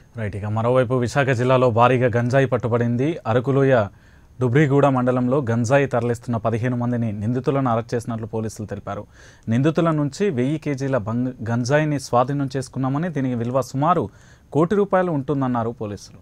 right ఇక మరోవైపు విశాఖ జిల్లాలో భారీగా గంజాయి పట్టుబడింది అరకులోయ డుబ్రిగూడ మండలంలో గంజాయి తరలిస్తున్న పదిహేను మందిని నిందితులను అరెస్ట్ చేసినట్లు పోలీసులు తెలిపారు నిందితుల నుంచి వెయ్యి కేజీల బంగ్ గంజాయిని స్వాధీనం చేసుకున్నామని దీనికి విలువ సుమారు కోటి రూపాయలు ఉంటుందన్నారు పోలీసులు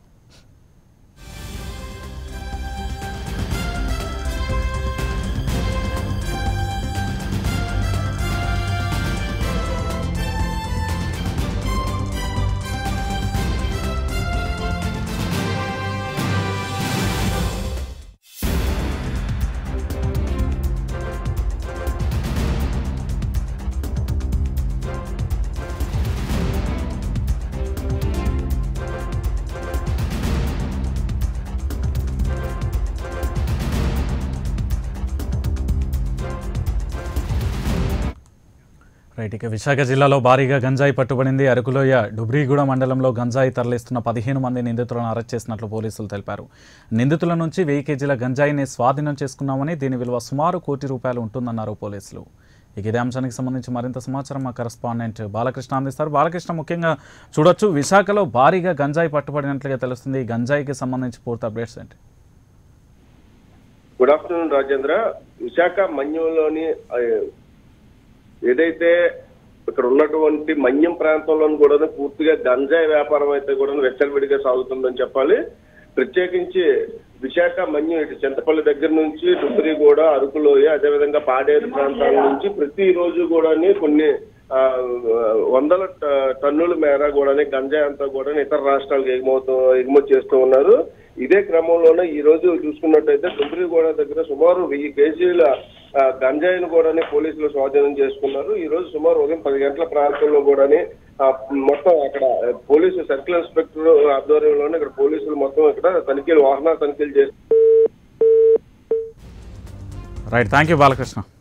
రైట్ ఇక విశాఖ జిల్లాలో భారీగా గంజాయి పట్టుబడింది అరకులోయ డుబ్రిగూడ మండలంలో గంజాయి తరలిస్తున్న పదిహేను మంది నిందితులను అరెస్ట్ చేసినట్లు పోలీసులు తెలిపారు నిందితుల నుంచి వెయ్యి కేజీల గంజాయిని స్వాధీనం చేసుకున్నామని దీని విలువ సుమారు కోటి రూపాయలు ఉంటుందన్నారు పోలీసులు ఇక ఇదే అంశానికి సంబంధించి మరింత సమాచారం మా కరస్పాండెంట్ బాలకృష్ణ అందిస్తారు బాలకృష్ణ ముఖ్యంగా చూడొచ్చు విశాఖలో భారీగా గంజాయి పట్టుబడినట్లుగా తెలుస్తుంది ఈ గంజాయికి సంబంధించి పూర్తి అప్డేట్స్ ఏంటి గుడ్ ఆఫ్టర్నూన్ రాజేంద్ర విశాఖ మన్యంలోని ఆ, ఏదైతే ఇక్కడ ఉన్నటువంటి మన్యం ప్రాంతంలో కూడా పూర్తిగా గంజాయి వ్యాపారం అయితే కూడా వెచ్చలవిడిగా సాగుతుందని చెప్పాలి ప్రత్యేకించి విశాఖ మన్యం ఇటు చింతపల్లి దగ్గర నుంచి డుబ్రిగూడ అరకులోయ అదేవిధంగా పాడేరు ప్రాంతాల నుంచి ప్రతి రోజు కూడా కొన్ని ఆ, వందల ట- టన్నుల మేర కూడా గంజాయి అంతా కూడా ఇతర రాష్ట్రాలకు ఎగుమవుతూ ఎగుమతి చేస్తూ ఉన్నారు ఇదే క్రమంలోనే ఈ రోజు చూసుకున్నట్టయితే డుబ్రిగూడ దగ్గర సుమారు వెయ్యి కేజీల ఆ, గంజాయిని కూడా పోలీసులు స్వాధీనం చేసుకున్నారు ఈ రోజు సుమారు ఉదయం పది గంటల ప్రాంతంలో కూడా మొత్తం అక్కడ పోలీసు సర్కిల్ ఇన్స్పెక్టర్ ఆధ్వర్యంలోనే ఇక్కడ పోలీసులు మొత్తం ఇక్కడ తనిఖీలు వాహన తనిఖీలు చేస్తారు రైట్ థ్యాంక్ యూ బాలకృష్ణ